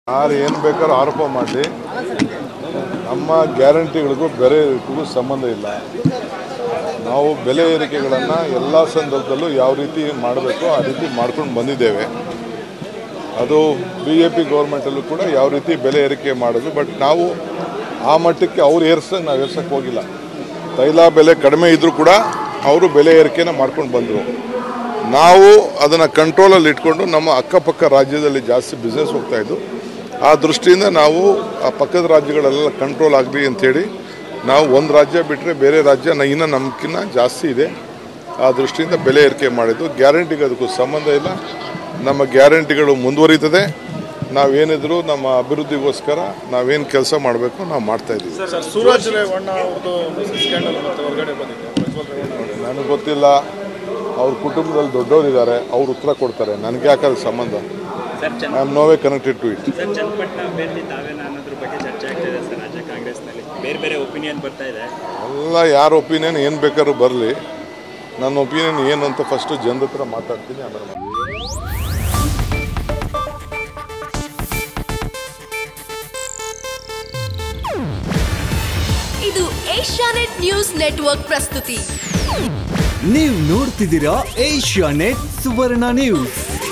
ಯಾರು ಏನು ಬೇಕಾದ್ರೂ ಆರೋಪ ಮಾಡಲಿ ನಮ್ಮ ಗ್ಯಾರಂಟಿಗಳಿಗೂ ಬೆಲೆ ಏರಿಕೆಗೂ ಸಂಬಂಧ ಇಲ್ಲ ನಾವು ಬೆಲೆ ಏರಿಕೆಗಳನ್ನು ಎಲ್ಲ ಸಂದರ್ಭದಲ್ಲೂ ಯಾವ ರೀತಿ ಮಾಡಬೇಕೋ ಆ ರೀತಿ ಮಾಡ್ಕೊಂಡು ಬಂದಿದ್ದೇವೆ ಅದು ಬಿ ಜೆ ಪಿ ಗೌರ್ಮೆಂಟಲ್ಲೂ ಕೂಡ ಯಾವ ರೀತಿ ಬೆಲೆ ಏರಿಕೆ ಮಾಡೋದು ಬಟ್ ನಾವು ಆ ಮಟ್ಟಕ್ಕೆ ಅವ್ರು ಏರ್ಸಕ್ಕೆ ನಾವು ಏರ್ಸಕ್ಕೆ ಹೋಗಿಲ್ಲ ತೈಲ ಬೆಲೆ ಕಡಿಮೆ ಇದ್ದರೂ ಕೂಡ ಅವರು ಬೆಲೆ ಏರಿಕೆನ ಮಾಡ್ಕೊಂಡು ಬಂದರು ನಾವು ಅದನ್ನು ಕಂಟ್ರೋಲಲ್ಲಿ ಇಟ್ಕೊಂಡು ನಮ್ಮ ಅಕ್ಕಪಕ್ಕ ರಾಜ್ಯದಲ್ಲಿ ಜಾಸ್ತಿ ಬಿಸ್ನೆಸ್ ಹೋಗ್ತಾ ಇದ್ದು ಆ ದೃಷ್ಟಿಯಿಂದ ನಾವು ಆ ಪಕ್ಕದ ರಾಜ್ಯಗಳೆಲ್ಲ ಕಂಟ್ರೋಲ್ ಆಗಲಿ ಅಂಥೇಳಿ ನಾವು ಒಂದು ರಾಜ್ಯ ಬಿಟ್ಟರೆ ಬೇರೆ ರಾಜ್ಯ ನ- ಇನ್ನೂ ನಮ್ಗಿನ್ನ ಜಾಸ್ತಿ ಇದೆ ಆ ದೃಷ್ಟಿಯಿಂದ ಬೆಲೆ ಏರಿಕೆ ಮಾಡಿದ್ದು ಗ್ಯಾರಂಟಿಗೆ ಅದಕ್ಕೂ ಸಂಬಂಧ ಇಲ್ಲ ನಮ್ಮ ಗ್ಯಾರಂಟಿಗಳು ಮುಂದುವರಿತದೆ ನಾವೇನಿದ್ರು ನಮ್ಮ ಅಭಿವೃದ್ಧಿಗೋಸ್ಕರ ನಾವೇನು ಕೆಲಸ ಮಾಡಬೇಕು ನಾವು ಮಾಡ್ತಾ ಇದ್ದೀವಿ ಸರ್ ಸೂರಜ್ ರೇವಣ್ಣ ಅವ್ರದ್ದು ಸ್ಕ್ಯಾಂಡಲ್ ಮತ್ತೆ ಹೊರಗಡೆ ಬಂದಿದೆ ಪ್ರಜ್ವಲ್ ರೇವಣ್ಣ ನನಗೆ ಗೊತ್ತಿಲ್ಲ ಅವ್ರ ಕುಟುಂಬದಲ್ಲಿ ದೊಡ್ಡವರಿದ್ದಾರೆ ಅವ್ರು ಉತ್ತರ ಕೊಡ್ತಾರೆ ನನಗೆ ಯಾಕಾದ್ರೆ ಸಂಬಂಧ ಸರ್ ಚನ್ I am no way connected to it sir Channapattana ಅಭ್ಯರ್ಥಿ ತಾವೇನ ಅನ್ನೋದ್ರ ಬಗ್ಗೆ ಚರ್ಚೆ ಆಗ್ತಿದೆ ಸರ್ ರಾಜ್ಯ ಕಾಂಗ್ರೆಸ್ನಲ್ಲಿ ಬೇರೆ ಬೇರೆ ಒಪಿನಿಯನ್ ಬರ್ತಾ ಇದೆ ಎಲ್ಲ ಯಾರ ಒಪಿನಿಯನ್ ಏನು ಬೇಕಾದ್ರೂ ಬರಲಿ ನನ್ನ ಒಪಿನಿಯನ್ ಏನು ಅಂತ ಫಸ್ಟು ಜನದ ಹತ್ರ ಮಾತಾಡ್ತೀನಿ ಆಮೇಲೆ ಮಾತಾಡ್ತೀನಿ. ಇದು ಏಷ್ಯಾನೆಟ್ ನ್ಯೂಸ್ ನೆಟ್ವರ್ಕ್ ಪ್ರಸ್ತುತಿ ನೀವು ನೋಡ್ತಿದ್ದೀರಾ ಏಷ್ಯಾ ನೆಟ್ ಸುವರ್ಣ ನ್ಯೂಸ್